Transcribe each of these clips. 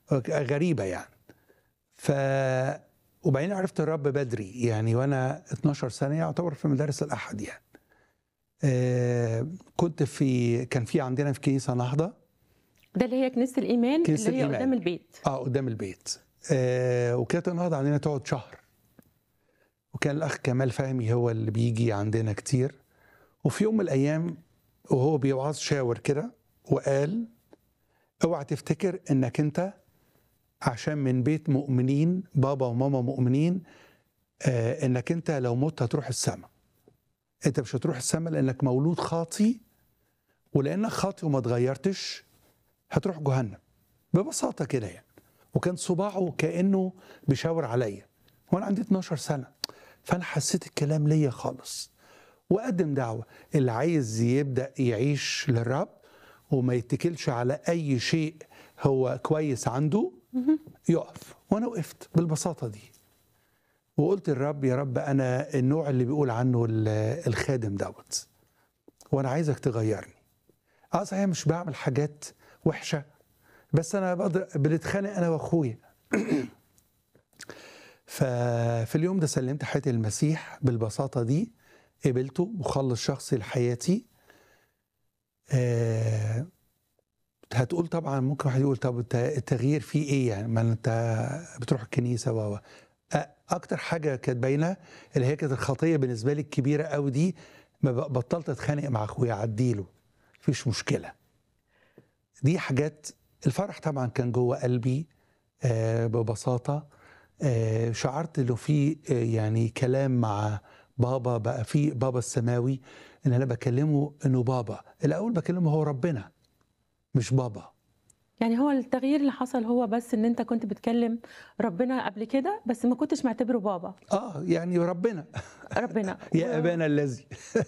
غريبه يعني ف وبعدين عرفت الرب بدري يعني وانا 12 سنه يعتبر في مدارس الاحد يعني آه كنت في كان في عندنا في كنيسه نهضه ده اللي هي كنيسه الايمان كنيسة اللي هي الإيمان. قدام البيت اه قدام البيت آه وكانت النهضه عندنا تقعد شهر وكان الاخ كمال فهمي هو اللي بيجي عندنا كتير وفي يوم من الايام وهو بيوعظ شاور كده وقال اوعى تفتكر انك انت عشان من بيت مؤمنين بابا وماما مؤمنين آه انك انت لو مت هتروح السماء انت مش هتروح السماء لانك مولود خاطي ولانك خاطي وما اتغيرتش هتروح جهنم ببساطه كده يعني وكان صباعه كانه بيشاور عليا وانا عندي 12 سنه فانا حسيت الكلام ليا خالص وقدم دعوه اللي عايز يبدا يعيش للرب وما يتكلش على اي شيء هو كويس عنده يقف وانا وقفت بالبساطه دي وقلت للرب يا رب انا النوع اللي بيقول عنه ال- الخادم دوت وانا عايزك تغيرني اه صحيح مش بعمل حاجات وحشه بس انا بقدر بنتخانق انا واخويا ففي اليوم ده سلمت حياتي للمسيح بالبساطه دي قبلته مخلص شخصي لحياتي آه هتقول طبعا ممكن واحد يقول طب الت- التغيير فيه ايه يعني ما انت بتروح الكنيسه و و- أ- اكتر حاجه كانت باينه اللي هي كانت الخطيه بالنسبه لي الكبيره قوي دي ما ب- بطلت اتخانق مع اخويا اعديله مفيش مشكله دي حاجات الفرح طبعا كان جوه قلبي آه ببساطه آه شعرت انه في آه يعني كلام مع بابا بقى في بابا السماوي ان انا بكلمه انه بابا الاول بكلمه هو ربنا مش بابا يعني هو التغيير اللي حصل هو بس ان انت كنت بتكلم ربنا قبل كده بس ما كنتش معتبره بابا اه يعني ربنا ربنا يا و- ابانا الذي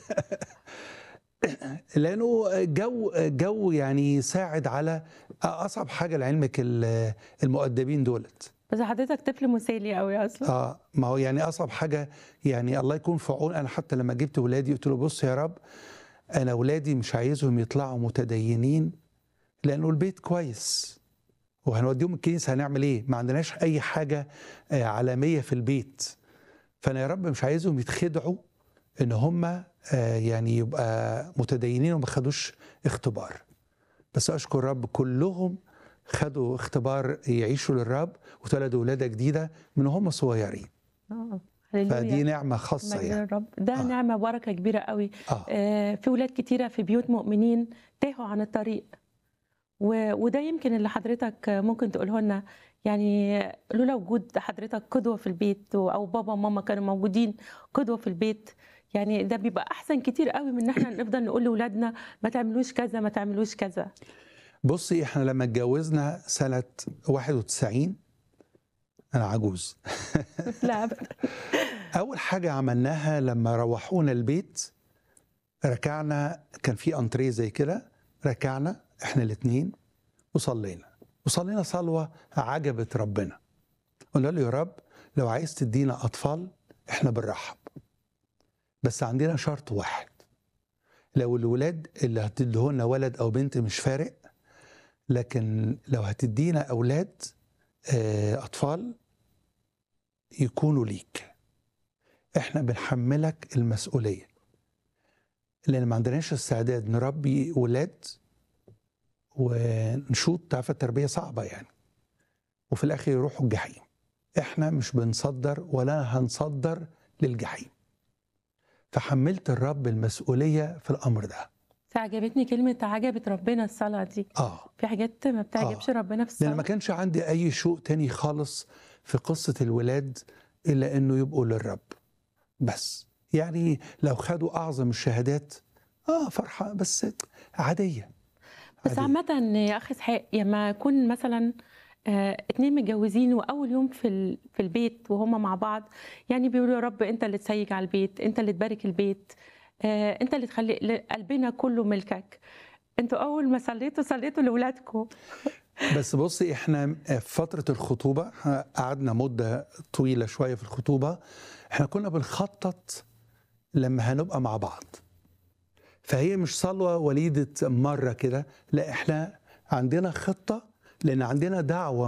لانه جو جو يعني ساعد على اصعب حاجه لعلمك ال- المؤدبين دولت بس حضرتك طفل مثالي قوي اصلا اه ما هو يعني اصعب حاجه يعني الله يكون في عون انا حتى لما جبت ولادي قلت له بص يا رب انا ولادي مش عايزهم يطلعوا متدينين لانه البيت كويس وهنوديهم الكنيسه هنعمل ايه؟ ما عندناش اي حاجه آه، عالميه في البيت فانا يا رب مش عايزهم يتخدعوا ان هم آه، يعني يبقى متدينين وما خدوش اختبار بس اشكر رب كلهم خدوا اختبار يعيشوا للرب وتولدوا ولاده جديده من هم صغيرين اه فدي هللويا نعمه خاصه مجد يعني الرب ده آه. نعمه بركه كبيره قوي اه آه، في ولاد كتيره في بيوت مؤمنين تاهوا عن الطريق و- وده يمكن اللي حضرتك ممكن تقوله لنا يعني لولا وجود حضرتك قدوه في البيت او بابا وماما كانوا موجودين قدوه في البيت يعني ده بيبقى احسن كتير قوي من ان احنا نفضل نقول لاولادنا ما تعملوش كذا ما تعملوش كذا بصي احنا لما اتجوزنا سنه 91 انا عجوز لا أبداً. اول حاجه عملناها لما روحونا البيت ركعنا كان في انتريه زي كده ركعنا احنا الاثنين وصلينا وصلينا صلوه عجبت ربنا قلنا له يا رب لو عايز تدينا اطفال احنا بنرحب بس عندنا شرط واحد لو الولاد اللي هتديهولنا ولد او بنت مش فارق لكن لو هتدينا اولاد آه، اطفال يكونوا ليك احنا بنحملك المسؤوليه لان ما عندناش استعداد نربي ولاد ونشوط تعرف التربيه صعبه يعني وفي الاخر يروحوا الجحيم احنا مش بنصدر ولا هنصدر للجحيم فحملت الرب المسؤوليه في الامر ده عجبتني كلمه عجبت ربنا الصلاه دي اه في حاجات ما بتعجبش ربنا في لان ما الصلاه كانش عندي اي شوق تاني خالص في قصه الولاد الا انه يبقوا للرب بس يعني لو خدوا اعظم الشهادات اه فرحه بس عاديه بس عادية. عامة يا أخي إسحاق لما يكون مثلا آه، اتنين متجوزين وأول يوم في ال- في البيت وهما مع بعض يعني بيقولوا يا رب أنت اللي تسيج على البيت أنت اللي تبارك البيت آه، أنت اللي تخلي ل- قلبنا كله ملكك أنتوا أول ما صليتوا صليتوا لأولادكم بس بصي احنا في فتره الخطوبه إحنا قعدنا مده طويله شويه في الخطوبه احنا كنا بنخطط لما هنبقى مع بعض فهي مش صلوه وليده مره كده لا احنا عندنا خطه لان عندنا دعوه